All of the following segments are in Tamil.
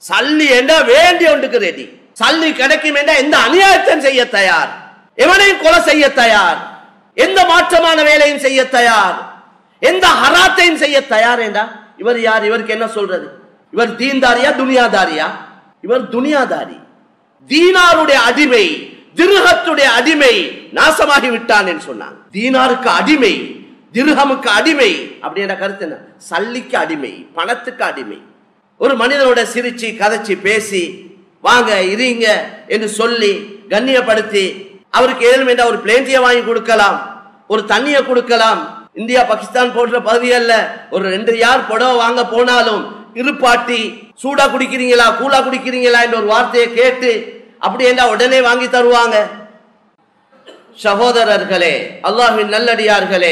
சல்லி என்ற வேண்டிய ஒன்றுக்கு ரெடி சல்லி கிடைக்கும் என்ற எந்த அநியாயத்தையும் செய்ய தயார் எவனையும் கொலை செய்ய தயார் எந்த மாற்றமான வேலையும் செய்ய தயார் எந்த ஹராத்தையும் செய்ய தயார் என்றா இவர் யார் இவருக்கு என்ன சொல்றது இவர் தீன்தாரியா துனியாதாரியா இவர் துனியாதாரி தீனாருடைய அடிமை திருகத்துடைய அடிமை நாசமாகி விட்டான் என்று சொன்னாங்க தீனாருக்கு அடிமை திருகமுக்கு அடிமை அப்படின்ற கருத்து என்ன சல்லிக்கு அடிமை பணத்துக்கு அடிமை ஒரு மனிதனோட சிரிச்சு கதைச்சு பேசி வாங்க இருங்க என்று சொல்லி கண்ணியப்படுத்தி அவருக்கு ஏழும் என்ற ஒரு பிளேண்டிய வாங்கி கொடுக்கலாம் ஒரு தண்ணியை கொடுக்கலாம் இந்தியா பாகிஸ்தான் போன்ற பகுதிகள்ல ஒரு ரெண்டு யார் புடவை வாங்க போனாலும் இருப்பாட்டி சூடா குடிக்கிறீங்களா கூலா குடிக்கிறீங்களா என்ற ஒரு வார்த்தையை கேட்டு அப்படி என்றா உடனே வாங்கி தருவாங்க சகோதரர்களே அல்லாஹ்வின் நல்லடியார்களே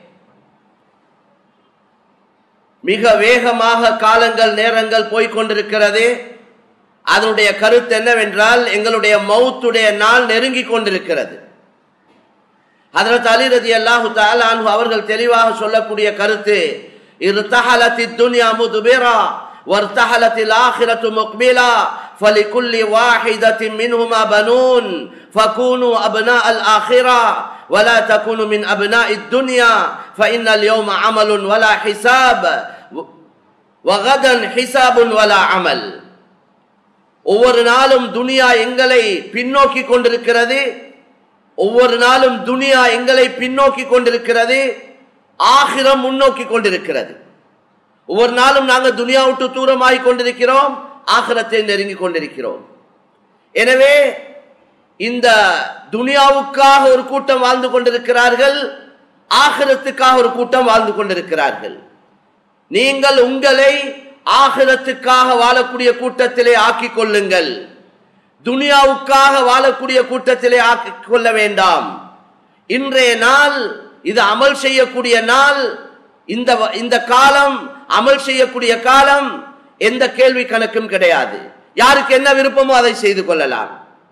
மிக வேகமாக காலங்கள் நேரங்கள் போய்கொண்டிருக்கிறது அதனுடைய கருத்து என்னவென்றால் எங்களுடைய மௌத்துடைய நாள் நெருங்கி கொண்டிருக்கிறது ஹதரத் அலி ரதி அல்லாஹு தாலான்ஹு அவர்கள் தெளிவாக சொல்லக்கூடிய கருத்து இருத்தஹலத்தி துன்யா முதுபிரா وارتحلت الآخرة مقبلا فلكل واحدة منهما بنون فكونوا أبناء الآخرة ولا تكونوا من أبناء الدنيا فإن اليوم عمل ولا حساب وغدا حساب ولا عمل ஒவ்வொரு நாளும் துனியா எங்களை பின்னோக்கி கொண்டிருக்கிறது ஒவ்வொரு நாளும் துனியா எங்களை பின்னோக்கி கொண்டிருக்கிறது ஆகிரம் முன்னோக்கி கொண்டிருக்கிறது ஒவ்வொரு நாளும் நாங்கள் துனியா விட்டு தூரமாகி கொண்டிருக்கிறோம் ஆகிரத்தை நெருங்கி கொண்டிருக்கிறோம் எனவே இந்த துனியாவுக்காக ஒரு கூட்டம் வாழ்ந்து கொண்டிருக்கிறார்கள் ஆகிரத்துக்காக ஒரு கூட்டம் வாழ்ந்து கொண்டிருக்கிறார்கள் நீங்கள் உங்களை ஆகிரத்துக்காக வாழக்கூடிய கூட்டத்திலே ஆக்கிக் கொள்ளுங்கள் துனியாவுக்காக வாழக்கூடிய கூட்டத்திலே ஆக்கிக் கொள்ள வேண்டாம் இன்றைய நாள் இது அமல் செய்யக்கூடிய நாள் இந்த இந்த காலம் அமல் செய்யக்கூடிய காலம் எந்த கேள்வி கணக்கும் கிடையாது யாருக்கு என்ன விருப்பமோ அதை செய்து கொள்ளலாம்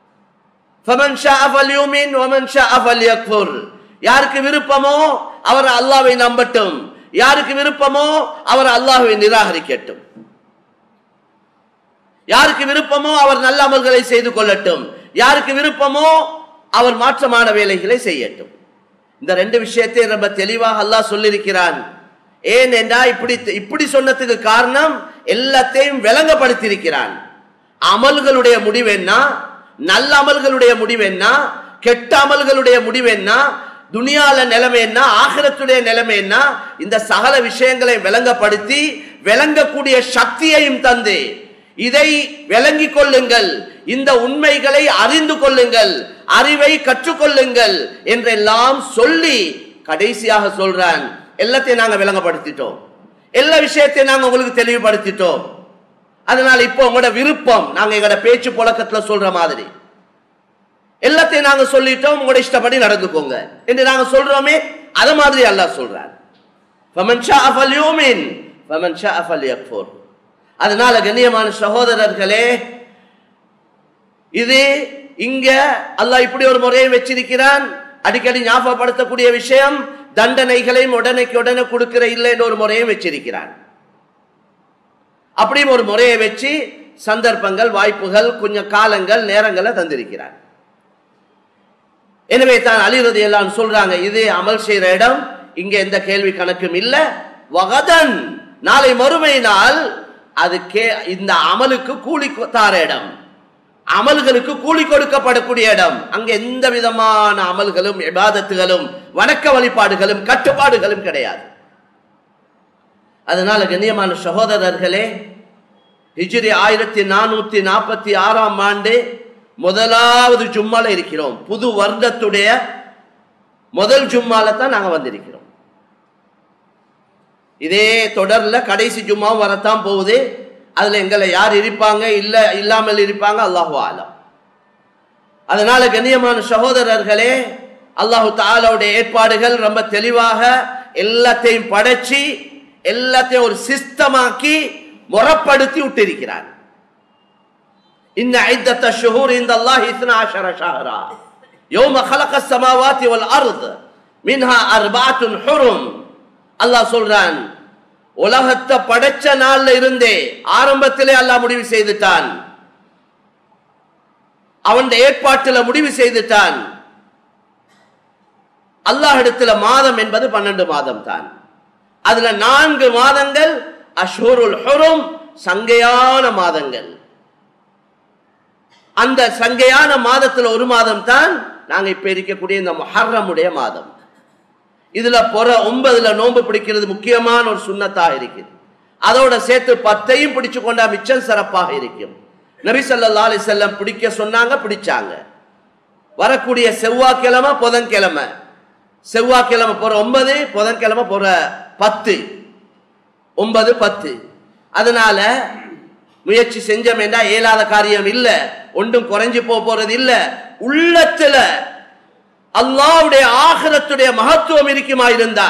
யாருக்கு விருப்பமோ அவர் அல்லாவை நம்பட்டும் யாருக்கு விருப்பமோ அவர் அல்லாஹுவை நிராகரிக்கட்டும் யாருக்கு விருப்பமோ அவர் நல்ல அமல்களை செய்து கொள்ளட்டும் யாருக்கு விருப்பமோ அவர் மாற்றமான வேலைகளை செய்யட்டும் இந்த ரெண்டு விஷயத்தை ரொம்ப தெளிவாக அல்லாஹ் சொல்லியிருக்கிறான் ஏன் என்றா இப்படி இப்படி சொன்னதுக்கு காரணம் எல்லாத்தையும் விளங்கப்படுத்தியிருக்கிறான் அமல்களுடைய முடிவு என்ன நல்ல அமல்களுடைய முடிவு என்ன கெட்ட அமல்களுடைய முடிவு என்ன துனியால நிலைமை என்ன ஆகிரத்துடைய நிலைமை என்ன இந்த சகல விஷயங்களை விளங்கப்படுத்தி விளங்கக்கூடிய சக்தியையும் தந்து இதை விளங்கிக் கொள்ளுங்கள் இந்த உண்மைகளை அறிந்து கொள்ளுங்கள் அறிவை கற்றுக்கொள்ளுங்கள் என்றெல்லாம் சொல்லி கடைசியாக சொல்றான் எல்லாத்தையும் நாங்க விளங்கப்படுத்திட்டோம் எல்லா விஷயத்தையும் நாங்க உங்களுக்கு தெளிவுபடுத்திட்டோம் அதனால இப்போ உங்களோட விருப்பம் நாங்க எங்களோட பேச்சு புழக்கத்துல சொல்ற மாதிரி எல்லாத்தையும் நாங்க சொல்லிட்டோம் உங்களோட இஷ்டப்படி நடந்துக்கோங்க என்று நாங்க சொல்றோமே அத மாதிரி அல்லாஹ் சொல்றார் فمن شاء فليؤمن ومن شاء فليكفر அதனால கண்ணியமான சகோதரர்களே இது இங்க அல்லாஹ் இப்படி ஒரு முறையை வச்சிருக்கிறான் அடிக்கடி ஞாபகப்படுத்தக்கூடிய விஷயம் தண்டனைகளையும் உடனேக்கு உடனே கொடுக்கிற இல்லை என்ற ஒரு முறையும் வச்சிருக்கிறான் அப்படியும் ஒரு முறையை வச்சு சந்தர்ப்பங்கள் வாய்ப்புகள் கொஞ்சம் காலங்கள் நேரங்களை தந்திருக்கிறார் எனவே தான் அலிரதி எல்லாம் சொல்றாங்க இது அமல் செய்யற இடம் இங்க எந்த கேள்வி கணக்கும் இல்ல வகதன் நாளை மறுமை நாள் அது கே இந்த அமலுக்கு கூலி தார இடம் அமல்களுக்கு கூலி கொடுக்கப்படக்கூடிய இடம் அங்க எந்த விதமான அமல்களும் இபாதத்துகளும் வணக்க வழிபாடுகளும் கட்டுப்பாடுகளும் கிடையாது அதனால கண்ணியமான சகோதரர்களே ஹிஜ்ரி ஆயிரத்தி நானூத்தி நாற்பத்தி ஆறாம் ஆண்டு முதலாவது ஜும்மால இருக்கிறோம் புது வருடத்துடைய முதல் ஜும்மால தான் நாங்க வந்திருக்கிறோம் இதே தொடர்ல கடைசி ஜும்மாவும் வரத்தான் போகுது அதுல எங்களை யார் இருப்பாங்க இல்ல இல்லாமல் இருப்பாங்க அல்லாஹு ஆலம் அதனால கண்ணியமான சகோதரர்களே அல்லாஹு தாலாவுடைய ஏற்பாடுகள் ரொம்ப தெளிவாக எல்லாத்தையும் படைச்சு எல்லாத்தையும் ஒரு சிஸ்டமாக்கி முறப்படுத்தி விட்டிருக்கிறார் إن عدة الشهور عند الله اثنا عشر شهرا يوم خلق السماوات والأرض منها أربعة حرم الله சொல்றான் உலகத்தை படைச்ச நாள்ல இருந்தே ஆரம்பத்திலே அல்லாஹ் முடிவு செய்துட்டான் அவன் ஏற்பாட்டுல முடிவு செய்துட்டான் அல்லாஹ் இடத்துல மாதம் என்பது பன்னெண்டு மாதம் தான் அதுல நான்கு மாதங்கள் அஷூருல் ஹுரும் சங்கையான மாதங்கள் அந்த சங்கையான மாதத்துல ஒரு மாதம் தான் நாங்க இப்ப இருக்கக்கூடிய இந்த முஹர்ரமுடைய மாதம் இதுல பொற ஒன்பதுல நோன்பு பிடிக்கிறது முக்கியமான ஒரு சுண்ணத்தாக இருக்குது அதோட சேர்த்து பத்தையும் பிடிச்சு கொண்டா மிச்சம் சிறப்பாக இருக்கும் நபி ஸல்லல்லாஹு அலைஹி வஸல்லம் பிடிக்க சொன்னாங்க பிடிச்சாங்க வரக்கூடிய செவ்வாய்க்கிழமை புதன்கிழமை செவ்வாய்க்கிழமை போற ஒன்பது புதன்கிழமை போற பத்து ஒன்பது பத்து அதனால முயற்சி செஞ்சோம் என்றா இயலாத காரியம் இல்ல ஒன்றும் குறைஞ்சு போக போறது இல்ல உள்ளத்துல அல்லாவுடைய ஆகிரத்துடைய மகத்துவம் இருக்குமா இருந்தா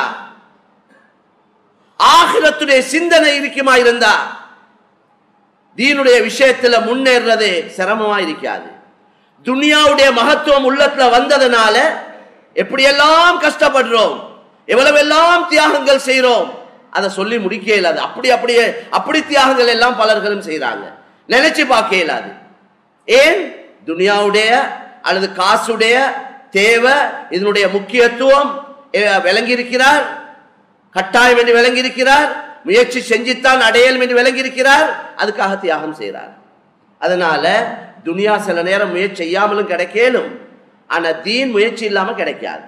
ஆகிரத்துடைய சிந்தனை இருக்குமா இருந்தா தீனுடைய விஷயத்துல முன்னேறது சிரமமா இருக்காது துனியாவுடைய மகத்துவம் உள்ளத்துல வந்ததுனால எப்படியெல்லாம் கஷ்டப்படுறோம் எவ்வளவெல்லாம் தியாகங்கள் செய்றோம் அதை சொல்லி முடிக்க இயலாது அப்படி அப்படியே அப்படி தியாகங்கள் எல்லாம் பலர்களும் செய்றாங்க நினைச்சு பார்க்க இயலாது ஏன் துனியாவுடைய அல்லது காசுடைய தேவை இதனுடைய முக்கியத்துவம் அஹ், விளங்கியிருக்கிறார் கட்டாயம் என்று விளங்கியிருக்கிறார் முயற்சி செஞ்சுத்தான் அடையல் என்று விளங்கியிருக்கிறார் அதுக்காக தியாகம் செய்கிறார் அதனால துனியா சில நேரம் முயற்சி செய்யாமலும் கிடைக்கலும் ஆனா தீன் முயற்சி இல்லாம கிடைக்காது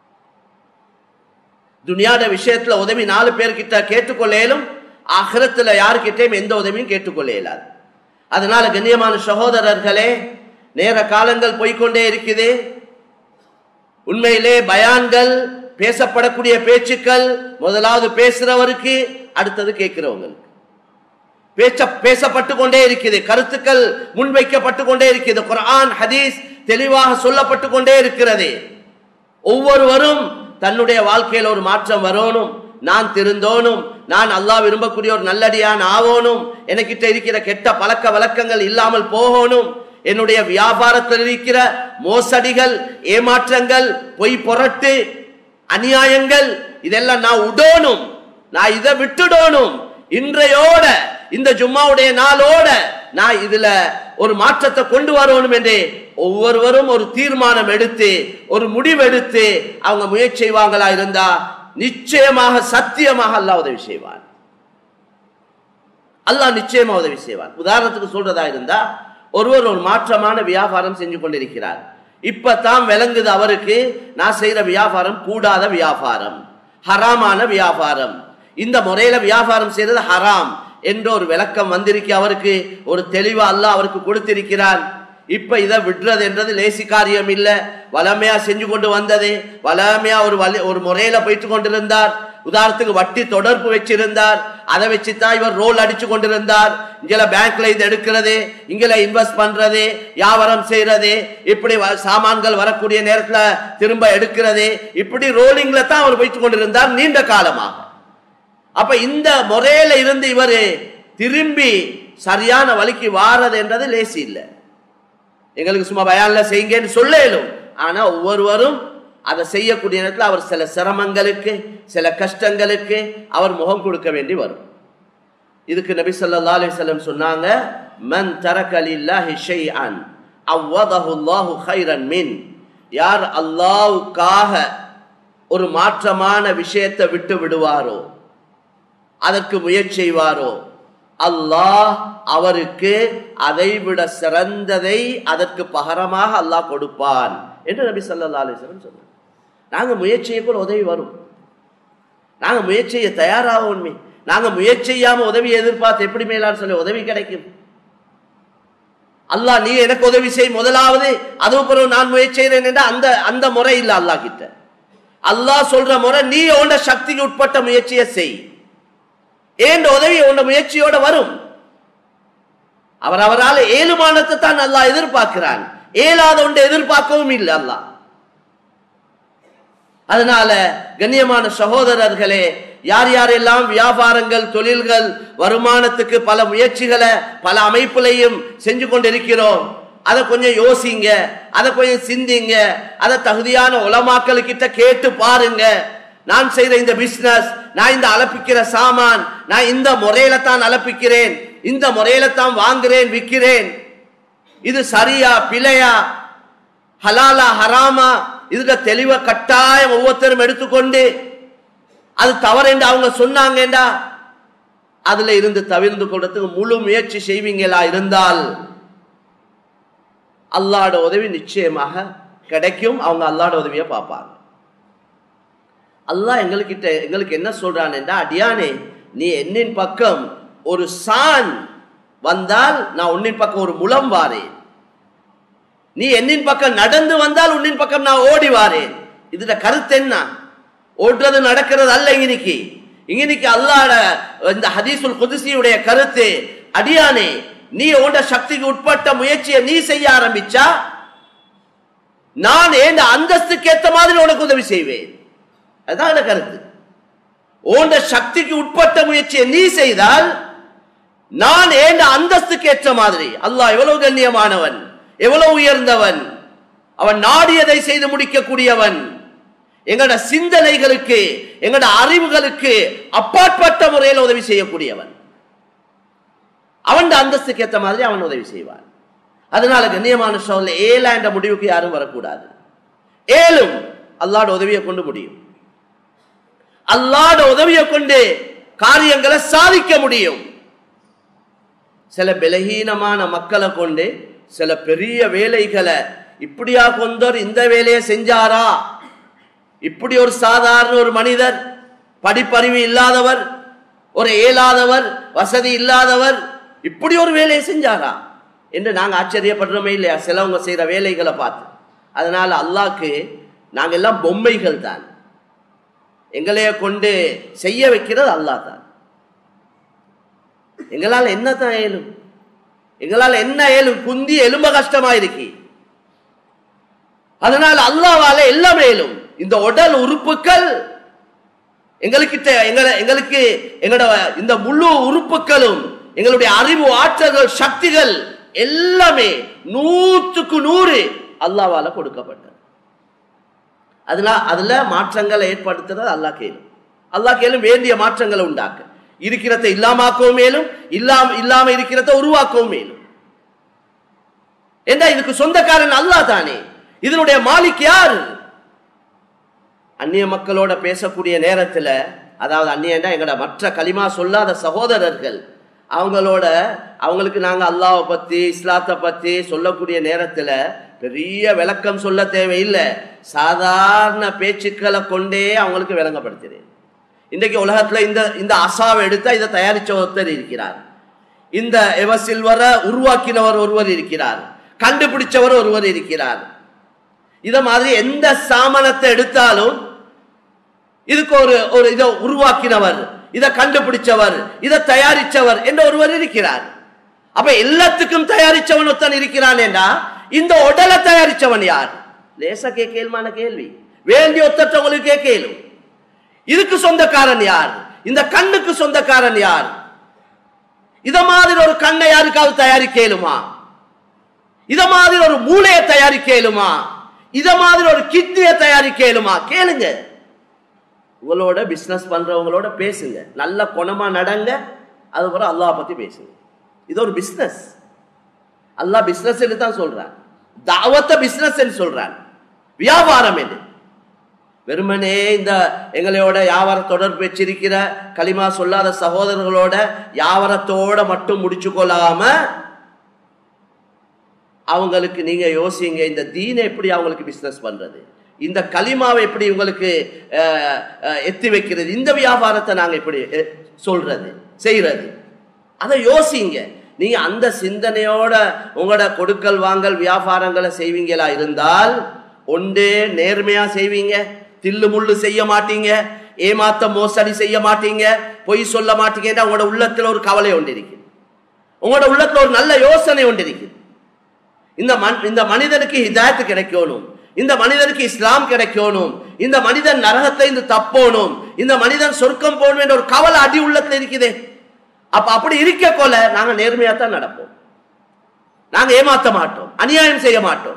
துனியாட விஷயத்துல உதவி நாலு பேர்கிட்ட கேட்டுக்கொள்ளேலும் ஆகிரத்துல யாருக்கிட்டையும் எந்த உதவியும் கேட்டுக்கொள்ள இயலாது அதனால கண்ணியமான சகோதரர்களே நேர காலங்கள் போய்க்கொண்டே இருக்குது உண்மையிலே பயான்கள் பேசப்படக்கூடிய பேச்சுக்கள் முதலாவது பேசுறவருக்கு அடுத்தது கேட்கிறவங்களுக்கு பேச்ச பேசப்பட்டு கொண்டே இருக்குது கருத்துக்கள் முன்வைக்கப்பட்டு கொண்டே இருக்குது குர்ஆன் ஹதீஸ் தெளிவாக சொல்லப்பட்டு கொண்டே இருக்கிறது ஒவ்வொருவரும் தன்னுடைய வாழ்க்கையில ஒரு மாற்றம் வரணும் நான் திருந்தோனும் நான் அல்லாஹ் விரும்பக்கூடிய ஒரு நல்லடியான் ஆவோனும் எனக்கிட்ட இருக்கிற கெட்ட பழக்க வழக்கங்கள் இல்லாமல் போகணும் என்னுடைய வியாபாரத்தில் இருக்கிற மோசடிகள் ஏமாற்றங்கள் பொய் பொரட்டு அநியாயங்கள் இதெல்லாம் நான் உடோனும் நான் இதை விட்டுடோனும் இன்றையோட இந்த ஜும்மாவுடைய நாளோட நான் இதுல ஒரு மாற்றத்தை கொண்டு வரணும் என்று ஒவ்வொருவரும் ஒரு தீர்மானம் எடுத்து ஒரு முடிவெடுத்து அவங்க முயற்சி செய்வாங்களா இருந்தா நிச்சயமாக சத்தியமாக அல்லாஹ் உதவி செய்வான் அல்லாஹ் நிச்சயமா உதவி செய்வான் உதாரணத்துக்கு சொல்றதா இருந்தா ஒருவர் ஒரு மாற்றமான வியாபாரம் செஞ்சு கொண்டிருக்கிறார் இப்பதான் விளங்குது அவருக்கு நான் செய்யற வியாபாரம் கூடாத வியாபாரம் ஹராமான வியாபாரம் இந்த முறையில வியாபாரம் செய்யறது ஹராம் என்ற ஒரு விளக்கம் வந்திருக்கு அவருக்கு ஒரு தெளிவா அல்லாஹ் அவருக்கு கொடுத்திருக்கிறான் இப்ப இதை விடுறது என்றது லேசி காரியம் இல்ல வளமையா செஞ்சு கொண்டு வந்தது வளமையா ஒரு வழி ஒரு முறையில போயிட்டு கொண்டிருந்தார் உதாரணத்துக்கு வட்டி தொடர்பு வச்சிருந்தார் அதை வச்சுதான் இவர் ரோல் அடிச்சு கொண்டிருந்தார் இங்கல பேங்க்ல இது எடுக்கிறது இங்கல இன்வெஸ்ட் பண்றது வியாபாரம் செய்யறது இப்படி வ- சாமான்கள் வரக்கூடிய நேரத்துல திரும்ப எடுக்கிறது இப்படி ரோலிங்ல தான் அவர் போயிட்டு கொண்டிருந்தார் நீண்ட காலமாக அப்ப இந்த முறையில இருந்து இவர் திரும்பி சரியான வழிக்கு வாரது என்றது லேசி இல்லை எங்களுக்கு சும்மா பயான்ல செய்யுங்கன்னு சொல்ல இயலும் ஆனா ஒவ்வொருவரும் அதை செய்யக்கூடிய நேரத்தில் அவர் சில சிரமங்களுக்கு சில கஷ்டங்களுக்கு அவர் முகம் கொடுக்க வேண்டி வரும் இதுக்கு நபி ஸல்லல்லாஹு அலைஹி வஸல்லம் சொன்னாங்க மன் தரக லில்லாஹி ஷைஅன் அவ்வதஹு அல்லாஹு கைரன் மின் யார் அல்லாஹ்வுக்காக ஒரு மாற்றமான விஷயத்தை விட்டு விடுவாரோ அதற்கு முயற்சி செய்வாரோ அல்லாஹ் அவருக்கு அதைவிட சிறந்ததை அதற்கு பகரமாக அல்லாஹ் கொடுப்பான் என்று நபி ஸல்லல்லாஹு அலைஹி வஸல்லம் சொன்னார் நாங்க முயற்சியை கூட உதவி வரும் நாங்க முயற்சி செய்ய தயாராக உண்மை நாங்க முயற்சி செய்யாம உதவி எதிர்பார்த்து எப்படி மேலான்னு சொல்லி உதவி கிடைக்கும் அல்லாஹ் நீ எனக்கு உதவி செய் முதலாவது அதுவும் பிறகு நான் முயற்சி செய்கிறேன் என்ற அந்த அந்த முறை இல்ல அல்லாஹ் கிட்ட அல்லாஹ் சொல்ற முறை நீ உண்ட சக்திக்கு உட்பட்ட முயற்சியை செய் ஏன் உதவி உண்ட முயற்சியோட வரும் அவர் அவரால் ஏழுமானத்தை தான் அல்லாஹ் எதிர்பார்க்கிறான் ஏலாத ஒன்று எதிர்பார்க்கவும் இல்லை அல்லாஹ் அதனால கண்ணியமான சகோதரர்களே யார் யாரெல்லாம் வியாபாரங்கள் தொழில்கள் வருமானத்துக்கு பல முயற்சிகளை பல அமைப்புலையும் செஞ்சு கொண்டிருக்கிறோம் அதை கொஞ்சம் யோசிங்க அதை கொஞ்சம் சிந்திங்க அதை தகுதியான உலமாக்கள் கிட்ட கேட்டு பாருங்க நான் செய்த இந்த பிசினஸ் நான் இந்த அலப்பிக்கிற சாமான் நான் இந்த முறையில தான் அலப்பிக்கிறேன் இந்த முறையில தான் வாங்குறேன் விற்கிறேன் இது சரியா பிழையா ஹலாலா ஹராமா இதுல தெளிவ கட்டாயம் ஒவ்வொருத்தரும் எடுத்துக்கொண்டு அது தவறு அவங்க சொன்னாங்கடா அதுல இருந்து தவிர்ந்து கொள்றதுக்கு முழு முயற்சி செய்வீங்களா இருந்தால் அல்லாட உதவி நிச்சயமாக கிடைக்கும் அவங்க அல்லாட உதவியை பார்ப்பாங்க அல்லாஹ் எங்களுக்கிட்ட எங்களுக்கு என்ன சொல்றான் அடியானே நீ என்னின் பக்கம் ஒரு சான் வந்தால் நான் உன்னின் பக்கம் ஒரு முலம் வாரேன் நீ என்னின் பக்கம் நடந்து வந்தால் உன்னின் பக்கம் நான் ஓடி வாரேன் இதுல கருத்து என்ன ஓடுறது நடக்கிறது அல்ல இன்னைக்கு இன்னைக்கு அல்லாட இந்த ஹதீசுல் குதிசியுடைய கருத்து அடியானே நீ உண்ட சக்திக்கு உட்பட்ட முயற்சியை நீ செய்ய ஆரம்பிச்சா நான் ஏண்ட அந்தஸ்துக்கு ஏத்த மாதிரி உனக்கு உதவி செய்வேன் அதுதான் கருத்து ஓண்ட சக்திக்கு உட்பட்ட முயற்சியை நீ செய்தால் நான் ஏண்ட அந்தஸ்துக்கு ஏற்ற மாதிரி அல்லாஹ் எவ்வளவு கண்ணியமானவன் எவ்வளவு உயர்ந்தவன் அவன் நாடியதை செய்து முடிக்கக்கூடியவன் எங்களோட சிந்தனைகளுக்கு எங்களோட அறிவுகளுக்கு அப்பாற்பட்ட முறையில் உதவி செய்யக்கூடியவன் அவன் அந்தஸ்துக்கு ஏற்ற மாதிரி அவன் உதவி செய்வான் அதனால கண்ணியமான சோழ ஏழா என்ற முடிவுக்கு யாரும் வரக்கூடாது ஏழும் அல்லாட உதவியை கொண்டு முடியும் அல்லாட உதவியை கொண்டு காரியங்களை சாதிக்க முடியும் சில பலகீனமான மக்களை கொண்டு சில பெரிய வேலைகளை இப்படியா கொண்டோர் இந்த வேலையை செஞ்சாரா இப்படி ஒரு சாதாரண ஒரு மனிதர் படிப்பறிவு இல்லாதவர் ஒரு இயலாதவர் வசதி இல்லாதவர் இப்படி ஒரு வேலையை செஞ்சாரா என்று நாங்க ஆச்சரியப்படுறோமே இல்லையா சிலவங்க செய்யற வேலைகளை பார்த்து அதனால அல்லாக்கு நாங்க எல்லாம் பொம்மைகள் தான் எங்களைய கொண்டு செய்ய வைக்கிறது அல்லாஹ் தான் எங்களால் என்ன தான் ஏலும் எங்களால் என்ன ஏலும் குந்தி எலும்ப கஷ்டமா இருக்கு அதனால் அல்லாவால எல்லாம் ஏலும் இந்த உடல் உறுப்புகள் எங்களுக்கு எங்களை எங்களுக்கு எங்களோட இந்த முழு உறுப்புகளும் எங்களுடைய அறிவு ஆற்றல்கள் சக்திகள் எல்லாமே நூற்றுக்கு நூறு அல்லாவால கொடுக்கப்பட்டது அதுல அதுல மாற்றங்களை ஏற்படுத்துறது அல்லா கேளும் அல்லா கேளும் வேண்டிய மாற்றங்களை உண்டாக்க இருக்கிறத இல்லாமாக்கவும் மேலும் இல்லாம இல்லாம இருக்கிறத உருவாக்கவும் மேலும் என்ன இதுக்கு சொந்தக்காரன் அல்லா தானே இதனுடைய மாலிக் யார் அந்நிய மக்களோட பேசக்கூடிய நேரத்துல அதாவது அந்நியண்டா எங்கட மற்ற களிமா சொல்லாத சகோதரர்கள் அவங்களோட அவங்களுக்கு நாங்க அல்லாவை பத்தி இஸ்லாத்தை பத்தி சொல்லக்கூடிய நேரத்துல பெரிய விளக்கம் சொல்ல தேவையில்லை சாதாரண பேச்சுக்களை கொண்டே அவங்களுக்கு விளங்கப்படுத்துறேன் இன்றைக்கு உலகத்துல இந்த இந்த அசாவை எடுத்தா இதை தயாரிச்ச ஒருத்தர் இருக்கிறார் இந்த எவ சில்வரை உருவாக்கினவர் ஒருவர் இருக்கிறார் கண்டுபிடிச்சவர் ஒருவர் இருக்கிறார் இத மாதிரி எந்த சாமனத்தை எடுத்தாலும் இதுக்கு ஒரு ஒரு இதை உருவாக்கினவர் இதை கண்டுபிடிச்சவர் இதை தயாரிச்சவர் என்ற ஒருவர் இருக்கிறார் அப்ப எல்லாத்துக்கும் தயாரிச்சவன் ஒருத்தன் இருக்கிறான் என்றா இந்த உடலை தயாரிச்சவன் யார் லேசா கேள்விமான கேள்வி வேண்டிய ஒத்தற்றவங்களுக்கு கேளும் இதுக்கு சொந்தக்காரன் யார் இந்த கண்ணுக்கு சொந்தக்காரன் யார் இத மாதிரி ஒரு கண்ணை யாருக்காவது தயாரிக்கலுமா இத மாதிரி ஒரு மூளையை தயாரிக்கலுமா இத மாதிரி ஒரு கிட்னியை தயாரிக்கலுமா கேளுங்க உங்களோட பிசினஸ் பண்றவங்களோட பேசுங்க நல்ல குணமா நடங்க அதுக்கப்புறம் அல்லாஹ் பத்தி பேசுங்க இது ஒரு பிசினஸ் அல்லாஹ் பிசினஸ் தான் சொல்றான் தாவத்த பிசினஸ் சொல்றான் வியாபாரம் என்று வெறுமனே இந்த எங்களோட வியாபார தொடர்பு வச்சிருக்கிற களிமா சொல்லாத சகோதரர்களோட வியாபாரத்தோட மட்டும் முடிச்சு கொள்ளாம அவங்களுக்கு நீங்க யோசிங்க இந்த தீனை எப்படி அவங்களுக்கு பிசினஸ் பண்றது இந்த களிமாவை எப்படி உங்களுக்கு எத்தி வைக்கிறது இந்த வியாபாரத்தை நாங்க எப்படி சொல்றது செய்யறது அதை யோசிங்க நீங்க அந்த சிந்தனையோட உங்களோட கொடுக்கல் வாங்கல் வியாபாரங்களை செய்வீங்களா இருந்தால் ஒன்றே நேர்மையா செய்வீங்க தில்லு முள்ளு செய்ய மாட்டீங்க ஏமாத்த மோசடி செய்ய மாட்டீங்க பொய் சொல்ல மாட்டீங்கன்னா உங்களோட உள்ளத்துல ஒரு கவலை ஒன்று இருக்கு உங்களோட உள்ளத்துல ஒரு நல்ல யோசனை ஒன்று இருக்கு இந்த மண் இந்த மனிதனுக்கு ஹிதாயத்து கிடைக்கணும் இந்த மனிதனுக்கு இஸ்லாம் கிடைக்கணும் இந்த மனிதன் நரகத்தை இந்த தப்போணும் இந்த மனிதன் சொர்க்கம் போகணும் என்ற ஒரு கவலை அடி உள்ளத்துல இருக்குதே அப்ப அப்படி இருக்க கொள்ள நாங்க நேர்மையா தான் நடப்போம் நாங்க ஏமாத்த மாட்டோம் அநியாயம் செய்ய மாட்டோம்